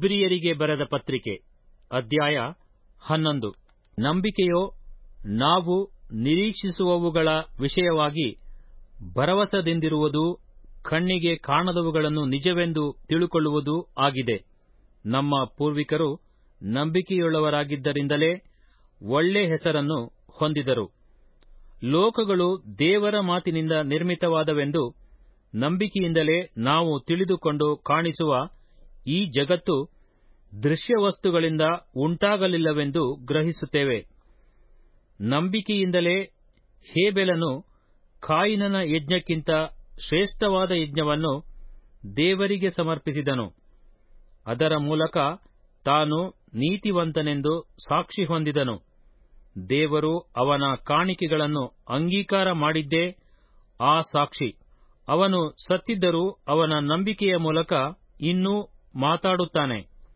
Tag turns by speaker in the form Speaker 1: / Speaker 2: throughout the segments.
Speaker 1: ಇಬ್ರಿಯರಿಗೆ ಬರೆದ ಪತ್ರಿಕೆ ಅಧ್ಯಾಯ ಹನ್ನೊಂದು ನಂಬಿಕೆಯೋ ನಾವು ನಿರೀಕ್ಷಿಸುವವುಗಳ ವಿಷಯವಾಗಿ ಭರವಸದಿಂದಿರುವುದು ಕಣ್ಣಿಗೆ ಕಾಣದವುಗಳನ್ನು ನಿಜವೆಂದು ತಿಳುಕೊಳ್ಳುವುದೂ ಆಗಿದೆ ನಮ್ಮ ಪೂರ್ವಿಕರು ನಂಬಿಕೆಯುಳ್ಳವರಾಗಿದ್ದರಿಂದಲೇ ಒಳ್ಳೆ ಹೆಸರನ್ನು ಹೊಂದಿದರು ಲೋಕಗಳು ದೇವರ ಮಾತಿನಿಂದ ನಿರ್ಮಿತವಾದವೆಂದು ನಂಬಿಕೆಯಿಂದಲೇ ನಾವು ತಿಳಿದುಕೊಂಡು ಕಾಣಿಸುವ ಈ ಜಗತ್ತು ದೃಶ್ಯವಸ್ತುಗಳಿಂದ ಉಂಟಾಗಲಿಲ್ಲವೆಂದು ಗ್ರಹಿಸುತ್ತೇವೆ ನಂಬಿಕೆಯಿಂದಲೇ ಹೇಬೆಲನು ಕಾಯಿನನ ಯಜ್ಞಕ್ಕಿಂತ ಶ್ರೇಷ್ಠವಾದ ಯಜ್ಞವನ್ನು ದೇವರಿಗೆ ಸಮರ್ಪಿಸಿದನು ಅದರ ಮೂಲಕ ತಾನು ನೀತಿವಂತನೆಂದು ಸಾಕ್ಷಿ ಹೊಂದಿದನು ದೇವರು ಅವನ ಕಾಣಿಕೆಗಳನ್ನು ಅಂಗೀಕಾರ ಮಾಡಿದ್ದೇ ಆ ಸಾಕ್ಷಿ ಅವನು ಸತ್ತಿದ್ದರೂ ಅವನ ನಂಬಿಕೆಯ ಮೂಲಕ ಇನ್ನೂ ಮಾತಾಡುತ್ತಾನೆ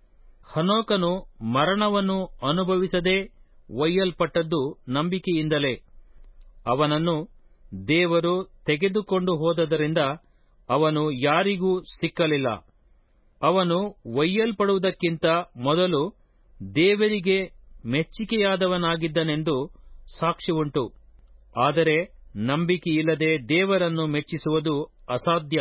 Speaker 1: ಹನೋಕನು ಮರಣವನ್ನು ಅನುಭವಿಸದೆ ಒಯ್ಯಲ್ಪಟ್ಟದ್ದು ನಂಬಿಕೆಯಿಂದಲೇ ಅವನನ್ನು ದೇವರು ತೆಗೆದುಕೊಂಡು ಹೋದದರಿಂದ ಅವನು ಯಾರಿಗೂ ಸಿಕ್ಕಲಿಲ್ಲ ಅವನು ಒಯ್ಯಲ್ಪಡುವುದಕ್ಕಿಂತ ಮೊದಲು ದೇವರಿಗೆ ಮೆಚ್ಚಿಕೆಯಾದವನಾಗಿದ್ದನೆಂದು ಸಾಕ್ಷಿಯುಂಟು ಆದರೆ ನಂಬಿಕೆಯಿಲ್ಲದೆ ದೇವರನ್ನು ಮೆಚ್ಚಿಸುವುದು ಅಸಾಧ್ಯ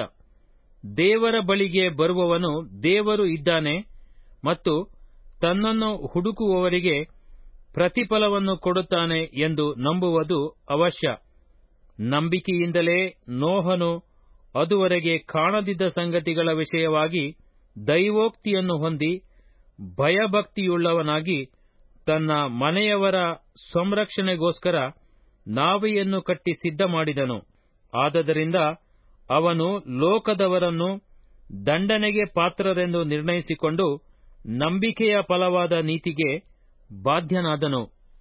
Speaker 1: ದೇವರ ಬಳಿಗೆ ಬರುವವನು ದೇವರು ಇದ್ದಾನೆ ಮತ್ತು ತನ್ನನ್ನು ಹುಡುಕುವವರಿಗೆ ಪ್ರತಿಫಲವನ್ನು ಕೊಡುತ್ತಾನೆ ಎಂದು ನಂಬುವುದು ಅವಶ್ಯ ನಂಬಿಕೆಯಿಂದಲೇ ನೋಹನು ಅದುವರೆಗೆ ಕಾಣದಿದ್ದ ಸಂಗತಿಗಳ ವಿಷಯವಾಗಿ ದೈವೋಕ್ತಿಯನ್ನು ಹೊಂದಿ ಭಯಭಕ್ತಿಯುಳ್ಳವನಾಗಿ ತನ್ನ ಮನೆಯವರ ಸಂರಕ್ಷಣೆಗೋಸ್ಕರ ನಾವೆಯನ್ನು ಕಟ್ಟಿ ಸಿದ್ಧ ಮಾಡಿದನು ಆದದರಿಂದ ಅವನು ಲೋಕದವರನ್ನು ದಂಡನೆಗೆ ಪಾತ್ರರೆಂದು ನಿರ್ಣಯಿಸಿಕೊಂಡು ನಂಬಿಕೆಯ ಫಲವಾದ ನೀತಿಗೆ ಬಾಧ್ಯನಾದನು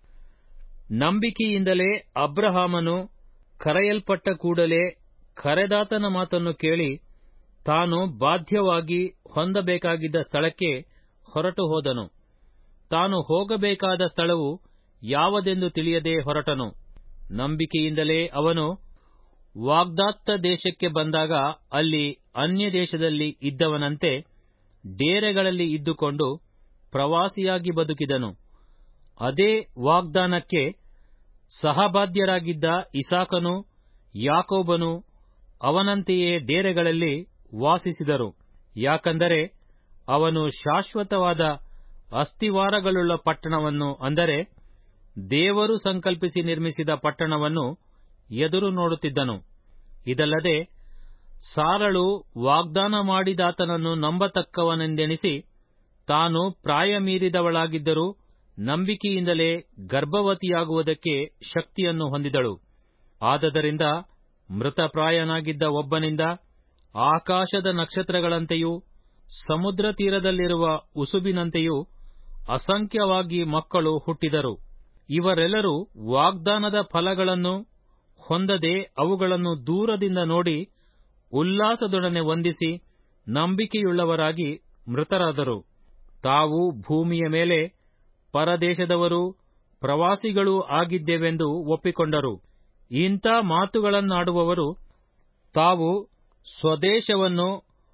Speaker 1: ನಂಬಿಕೆಯಿಂದಲೇ ಅಬ್ರಹಾಮನು ಕರೆಯಲ್ಪಟ್ಟ ಕೂಡಲೇ ಕರೆದಾತನ ಮಾತನ್ನು ಕೇಳಿ ತಾನು ಬಾಧ್ಯವಾಗಿ ಹೊಂದಬೇಕಾಗಿದ್ದ ಸ್ಥಳಕ್ಕೆ ಹೊರಟು ಹೋದನು ತಾನು ಹೋಗಬೇಕಾದ ಸ್ಥಳವು ಯಾವುದೆಂದು ತಿಳಿಯದೆ ಹೊರಟನು ನಂಬಿಕೆಯಿಂದಲೇ ಅವನು ವಾಗ್ದಾತ್ತ ದೇಶಕ್ಕೆ ಬಂದಾಗ ಅಲ್ಲಿ ಅನ್ಯ ದೇಶದಲ್ಲಿ ಇದ್ದವನಂತೆ ಡೇರೆಗಳಲ್ಲಿ ಇದ್ದುಕೊಂಡು ಪ್ರವಾಸಿಯಾಗಿ ಬದುಕಿದನು ಅದೇ ವಾಗ್ದಾನಕ್ಕೆ ಸಹಬಾಧ್ಯರಾಗಿದ್ದ ಇಸಾಕನು ಯಾಕೋಬನು ಅವನಂತೆಯೇ ಡೇರೆಗಳಲ್ಲಿ ವಾಸಿಸಿದರು ಯಾಕಂದರೆ ಅವನು ಶಾಶ್ವತವಾದ ಅಸ್ತಿವಾರಗಳುಳ್ಳ ಪಟ್ಟಣವನ್ನು ಅಂದರೆ ದೇವರು ಸಂಕಲ್ಪಿಸಿ ನಿರ್ಮಿಸಿದ ಪಟ್ಟಣವನ್ನು ಎದುರು ನೋಡುತ್ತಿದ್ದನು ಇದಲ್ಲದೆ ಸಾರಳು ವಾಗ್ದಾನ ಮಾಡಿದಾತನನ್ನು ನಂಬತಕ್ಕವನೆಂದೆಣಿಸಿ ತಾನು ಪ್ರಾಯ ಮೀರಿದವಳಾಗಿದ್ದರೂ ನಂಬಿಕೆಯಿಂದಲೇ ಗರ್ಭವತಿಯಾಗುವುದಕ್ಕೆ ಶಕ್ತಿಯನ್ನು ಹೊಂದಿದಳು ಆದದರಿಂದ ಮೃತಪ್ರಾಯನಾಗಿದ್ದ ಒಬ್ಬನಿಂದ ಆಕಾಶದ ನಕ್ಷತ್ರಗಳಂತೆಯೂ ಸಮುದ್ರ ತೀರದಲ್ಲಿರುವ ಉಸುಬಿನಂತೆಯೂ ಅಸಂಖ್ಯವಾಗಿ ಮಕ್ಕಳು ಹುಟ್ಟಿದರು ಇವರೆಲ್ಲರೂ ವಾಗ್ದಾನದ ಫಲಗಳನ್ನು ಹೊಂದದೆ ಅವುಗಳನ್ನು ದೂರದಿಂದ ನೋಡಿ ಉಲ್ಲಾಸದೊಡನೆ ವಂದಿಸಿ ನಂಬಿಕೆಯುಳ್ಳವರಾಗಿ ಮೃತರಾದರು ತಾವು ಭೂಮಿಯ ಮೇಲೆ ಪರದೇಶದವರೂ ಪ್ರವಾಸಿಗಳೂ ಆಗಿದ್ದೆವೆಂದು ಒಪ್ಪಿಕೊಂಡರು ಇಂಥ ಮಾತುಗಳನ್ನಾಡುವವರು ತಾವು ಸ್ವದೇಶವನ್ನು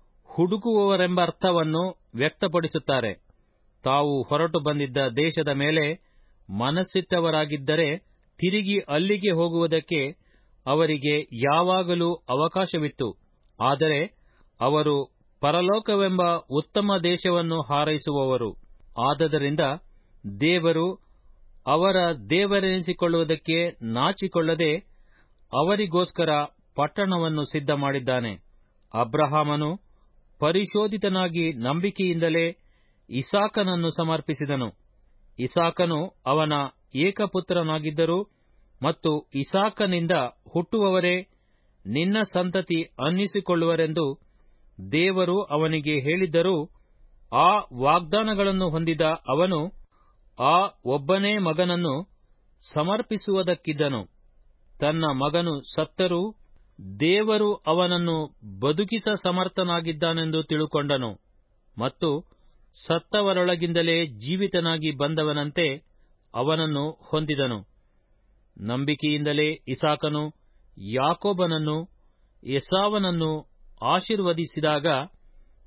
Speaker 1: ಹುಡುಕುವವರೆಂಬರ್ಥವನ್ನು ವ್ಯಕ್ತಪಡಿಸುತ್ತಾರೆ ತಾವು ಹೊರಟು ಬಂದಿದ್ದ ದೇಶದ ಮೇಲೆ ಮನಸ್ಸಿಟ್ಟವರಾಗಿದ್ದರೆ ತಿರುಗಿ ಅಲ್ಲಿಗೆ ಹೋಗುವುದಕ್ಕೆ ಅವರಿಗೆ ಯಾವಾಗಲೂ ಅವಕಾಶವಿತ್ತು ಆದರೆ ಅವರು ಪರಲೋಕವೆಂಬ ಉತ್ತಮ ದೇಶವನ್ನು ಹಾರೈಸುವವರು ಆದದರಿಂದ ದೇವರು ಅವರ ದೇವರೆನಿಸಿಕೊಳ್ಳುವುದಕ್ಕೆ ನಾಚಿಕೊಳ್ಳದೆ ಅವರಿಗೋಸ್ಕರ ಪಟ್ಟಣವನ್ನು ಸಿದ್ಧ ಮಾಡಿದ್ದಾನೆ ಅಬ್ರಹಾಮನು ಪರಿಶೋಧಿತನಾಗಿ ನಂಬಿಕೆಯಿಂದಲೇ ಇಸಾಕನನ್ನು ಸಮರ್ಪಿಸಿದನು ಇಸಾಕನು ಅವನ ಏಕಪುತ್ರನಾಗಿದ್ದರೂ ಮತ್ತು ಇಸಾಕನಿಂದ ಹುಟ್ಟುವವರೇ ನಿನ್ನ ಸಂತತಿ ಅನ್ನಿಸಿಕೊಳ್ಳುವರೆಂದು ದೇವರು ಅವನಿಗೆ ಹೇಳಿದ್ದರೂ ಆ ವಾಗ್ದಾನಗಳನ್ನು ಹೊಂದಿದ ಅವನು ಆ ಒಬ್ಬನೇ ಮಗನನ್ನು ಸಮರ್ಪಿಸುವುದಕ್ಕಿದ್ದನು ತನ್ನ ಮಗನು ಸತ್ತರೂ ದೇವರು ಅವನನ್ನು ಬದುಕಿಸ ಸಮರ್ಥನಾಗಿದ್ದಾನೆಂದು ತಿಳುಕೊಂಡನು ಮತ್ತು ಸತ್ತವರೊಳಗಿಂದಲೇ ಜೀವಿತನಾಗಿ ಬಂದವನಂತೆ ಅವನನ್ನು ಹೊಂದಿದನು ನಂಬಿಕೆಯಿಂದಲೇ ಇಸಾಕನು ಯಾಕೋಬನನ್ನು ಎಸಾವನನ್ನು ಆಶೀರ್ವದಿಸಿದಾಗ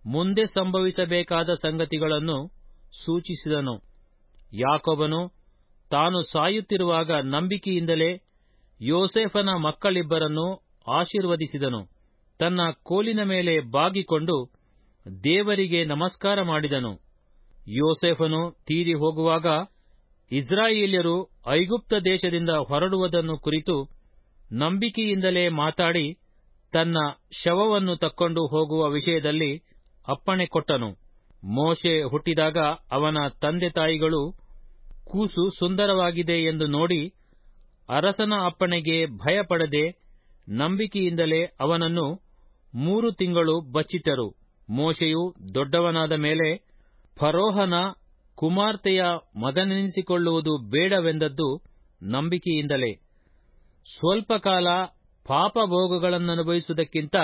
Speaker 1: ಮುಂದೆ ಸಂಭವಿಸಬೇಕಾದ ಸಂಗತಿಗಳನ್ನು ಸೂಚಿಸಿದನು ಯಾಕೋಬನು ತಾನು ಸಾಯುತ್ತಿರುವಾಗ ನಂಬಿಕೆಯಿಂದಲೇ ಯೋಸೇಫನ ಮಕ್ಕಳಿಬ್ಬರನ್ನು ಆಶೀರ್ವದಿಸಿದನು ತನ್ನ ಕೋಲಿನ ಮೇಲೆ ಬಾಗಿಕೊಂಡು ದೇವರಿಗೆ ನಮಸ್ಕಾರ ಮಾಡಿದನು ಯೋಸೇಫನು ತೀರಿ ಹೋಗುವಾಗ ಇಸ್ರಾಯೇಲ್ಯರು ಐಗುಪ್ತ ದೇಶದಿಂದ ಹೊರಡುವುದನ್ನು ಕುರಿತು ನಂಬಿಕೆಯಿಂದಲೇ ಮಾತಾಡಿ ತನ್ನ ಶವವನ್ನು ತಕ್ಕೊಂಡು ಹೋಗುವ ವಿಷಯದಲ್ಲಿ ಅಪ್ಪಣೆ ಕೊಟ್ಟನು ಮೋಶೆ ಹುಟ್ಟಿದಾಗ ಅವನ ತಂದೆ ತಾಯಿಗಳು ಕೂಸು ಸುಂದರವಾಗಿದೆ ಎಂದು ನೋಡಿ ಅರಸನ ಅಪ್ಪಣೆಗೆ ಭಯಪಡದೆ ನಂಬಿಕೆಯಿಂದಲೇ ಅವನನ್ನು ಮೂರು ತಿಂಗಳು ಬಚ್ಚಿಟ್ಟರು ಮೋಶೆಯು ದೊಡ್ಡವನಾದ ಮೇಲೆ ಫರೋಹನ ಕುಮಾರ್ತೆಯ ಮಗನೆನಿಸಿಕೊಳ್ಳುವುದು ಬೇಡವೆಂದದ್ದು ನಂಬಿಕೆಯಿಂದಲೇ ಸ್ವಲ್ಪ ಕಾಲ ಪಾಪಭೋಗಗಳನ್ನನುಭವಿಸುವುದಕ್ಕಿಂತ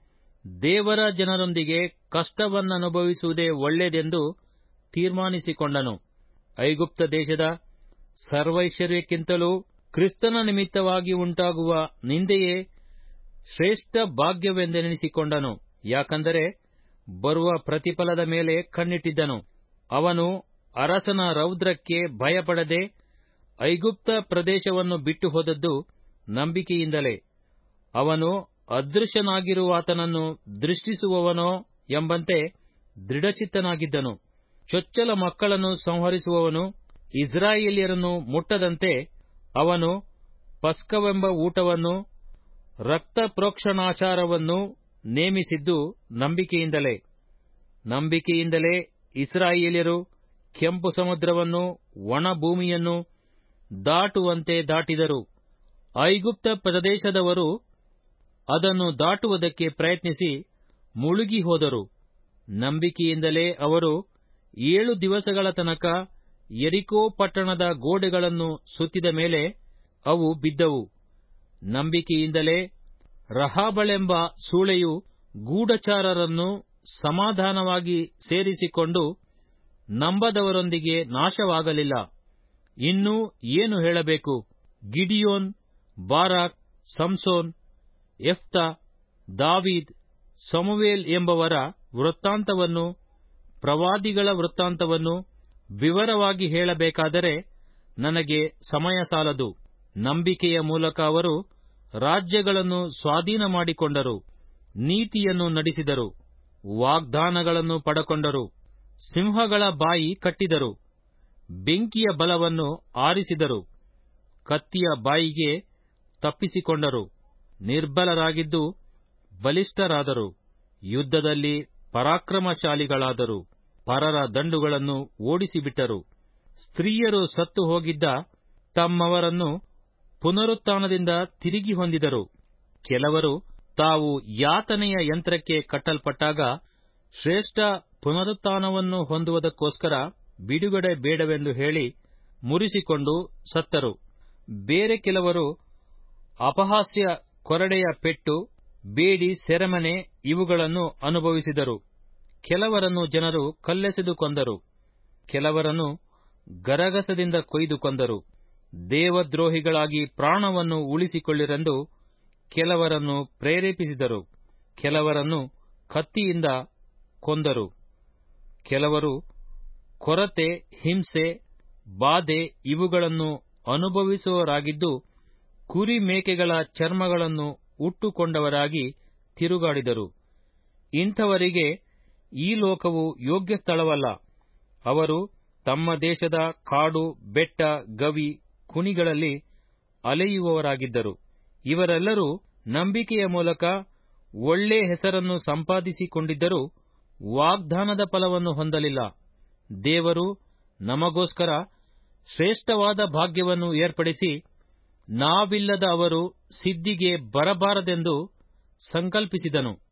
Speaker 1: ದೇವರ ಜನರೊಂದಿಗೆ ಕಷ್ಟವನ್ನನುಭವಿಸುವುದೇ ಒಳ್ಳೆಯದೆಂದು ತೀರ್ಮಾನಿಸಿಕೊಂಡನು ಐಗುಪ್ತ ದೇಶದ ಸರ್ವೈಶ್ವರ್ಯಕ್ಕಿಂತಲೂ ಕ್ರಿಸ್ತನ ನಿಮಿತ್ತವಾಗಿ ಉಂಟಾಗುವ ನಿಂದೆಯೇ ಶ್ರೇಷ್ಠ ಭಾಗ್ಯವೆಂದೆನಿಸಿಕೊಂಡನು ಯಾಕಂದರೆ ಬರುವ ಪ್ರತಿಫಲದ ಮೇಲೆ ಕಣ್ಣಿಟ್ಟಿದ್ದನು ಅವನು ಅರಸನ ರೌದ್ರಕ್ಕೆ ಭಯಪಡದೆ ಐಗುಪ್ತ ಪ್ರದೇಶವನ್ನು ಬಿಟ್ಟು ಹೋದದ್ದು ನಂಬಿಕೆಯಿಂದಲೇ ಅವನು ಅದೃಶ್ಯನಾಗಿರುವಾತನನ್ನು ದೃಷ್ಟಿಸುವವನೋ ಎಂಬಂತೆ ದೃಢಚಿತ್ತನಾಗಿದ್ದನು ಚೊಚ್ಚಲ ಮಕ್ಕಳನ್ನು ಸಂಹರಿಸುವವನು ಇಸ್ರಾಯೇಲ್ಯರನ್ನು ಮುಟ್ಟದಂತೆ ಅವನು ಪಸ್ಕವೆಂಬ ಊಟವನ್ನು ರಕ್ತ ಪ್ರೋಕ್ಷಣಾಚಾರವನ್ನು ನೇಮಿಸಿದ್ದು ನಂಬಿಕೆಯಿಂದಲೇ ನಂಬಿಕೆಯಿಂದಲೇ ಇಸ್ರಾಯೇಲ್ಯರು ಕೆಂಪು ಸಮುದ್ರವನ್ನು ಒಣ ಭೂಮಿಯನ್ನು ದಾಟುವಂತೆ ದಾಟಿದರು ಐಗುಪ್ತ ಪ್ರದೇಶದವರು ಅದನ್ನು ದಾಟುವುದಕ್ಕೆ ಪ್ರಯತ್ನಿಸಿ ಮುಳುಗಿ ಹೋದರು ನಂಬಿಕೆಯಿಂದಲೇ ಅವರು ಏಳು ದಿವಸಗಳ ತನಕ ಎರಿಕೋ ಪಟ್ಟಣದ ಗೋಡೆಗಳನ್ನು ಸುತ್ತಿದ ಮೇಲೆ ಅವು ಬಿದ್ದವು ನಂಬಿಕೆಯಿಂದಲೇ ರಹಾಬಳೆಂಬ ಸೂಳೆಯು ಗೂಢಚಾರರನ್ನು ಸಮಾಧಾನವಾಗಿ ಸೇರಿಸಿಕೊಂಡು ನಂಬದವರೊಂದಿಗೆ ನಾಶವಾಗಲಿಲ್ಲ ಇನ್ನೂ ಏನು ಹೇಳಬೇಕು ಗಿಡಿಯೋನ್ ಬಾರಾಕ್ ಸಂಸೋನ್ ಎಫ್ತ ದಾವೀದ್ ಸಮುವೇಲ್ ಎಂಬವರ ವೃತ್ತಾಂತವನ್ನು ಪ್ರವಾದಿಗಳ ವೃತ್ತಾಂತವನ್ನು ವಿವರವಾಗಿ ಹೇಳಬೇಕಾದರೆ ನನಗೆ ಸಮಯ ಸಾಲದು ನಂಬಿಕೆಯ ಮೂಲಕ ಅವರು ರಾಜ್ಯಗಳನ್ನು ಸ್ವಾಧೀನ ಮಾಡಿಕೊಂಡರು ನೀತಿಯನ್ನು ನಡೆಸಿದರು ವಾಗ್ದಾನಗಳನ್ನು ಪಡಕೊಂಡರು ಸಿಂಹಗಳ ಬಾಯಿ ಕಟ್ಟಿದರು ಬೆಂಕಿಯ ಬಲವನ್ನು ಆರಿಸಿದರು ಕತ್ತಿಯ ಬಾಯಿಗೆ ತಪ್ಪಿಸಿಕೊಂಡರು ನಿರ್ಬಲರಾಗಿದ್ದು ಬಲಿಷ್ಠರಾದರು ಯುದ್ಧದಲ್ಲಿ ಪರಾಕ್ರಮಶಾಲಿಗಳಾದರು ಪರರ ದಂಡುಗಳನ್ನು ಓಡಿಸಿಬಿಟ್ಟರು ಸ್ತ್ರೀಯರು ಸತ್ತು ಹೋಗಿದ್ದ ತಮ್ಮವರನ್ನು ಪುನರುತ್ಥಾನದಿಂದ ತಿರುಗಿ ಹೊಂದಿದರು ಕೆಲವರು ತಾವು ಯಾತನೆಯ ಯಂತ್ರಕ್ಕೆ ಕಟ್ಟಲ್ಪಟ್ಟಾಗ ಶ್ರೇಷ್ಠ ಪುನರುತ್ಥಾನವನ್ನು ಹೊಂದುವುದಕ್ಕೋಸ್ಕರ ಬಿಡುಗಡೆ ಬೇಡವೆಂದು ಹೇಳಿ ಮುರಿಸಿಕೊಂಡು ಸತ್ತರು ಬೇರೆ ಕೆಲವರು ಅಪಹಾಸ್ಯ ಕೊರಡೆಯ ಪೆಟ್ಟು ಬೇಡಿ ಸೆರೆಮನೆ ಇವುಗಳನ್ನು ಅನುಭವಿಸಿದರು ಕೆಲವರನ್ನು ಜನರು ಕಲ್ಲೆಸೆದು ಕೊಂದರು ಕೆಲವರನ್ನು ಗರಗಸದಿಂದ ಕೊಯ್ದು ಕೊಂದರು ದೇವದ್ರೋಹಿಗಳಾಗಿ ಪ್ರಾಣವನ್ನು ಉಳಿಸಿಕೊಳ್ಳಿರೆಂದು ಕೆಲವರನ್ನು ಪ್ರೇರೇಪಿಸಿದರು ಕೆಲವರನ್ನು ಕತ್ತಿಯಿಂದ ಕೊಂದರು ಕೆಲವರು ಕೊರತೆ ಹಿಂಸೆ ಬಾಧೆ ಇವುಗಳನ್ನು ಅನುಭವಿಸುವವರಾಗಿದ್ದು ಕುರಿ ಮೇಕೆಗಳ ಚರ್ಮಗಳನ್ನು ಉಟ್ಟುಕೊಂಡವರಾಗಿ ತಿರುಗಾಡಿದರು ಇಂಥವರಿಗೆ ಈ ಲೋಕವು ಯೋಗ್ಯ ಸ್ಥಳವಲ್ಲ ಅವರು ತಮ್ಮ ದೇಶದ ಕಾಡು ಬೆಟ್ಟ ಗವಿ ಕುಣಿಗಳಲ್ಲಿ ಅಲೆಯುವವರಾಗಿದ್ದರು ಇವರೆಲ್ಲರೂ ನಂಬಿಕೆಯ ಮೂಲಕ ಒಳ್ಳೆ ಹೆಸರನ್ನು ಸಂಪಾದಿಸಿಕೊಂಡಿದ್ದರೂ ವಾಗ್ದಾನದ ಫಲವನ್ನು ಹೊಂದಲಿಲ್ಲ ದೇವರು ನಮಗೋಸ್ಕರ ಶ್ರೇಷ್ಠವಾದ ಭಾಗ್ಯವನ್ನು ಏರ್ಪಡಿಸಿ ನಾವಿಲ್ಲದ ಅವರು ಸಿದ್ಧಿಗೆ ಬರಬಾರದೆಂದು ಸಂಕಲ್ಪಿಸಿದನು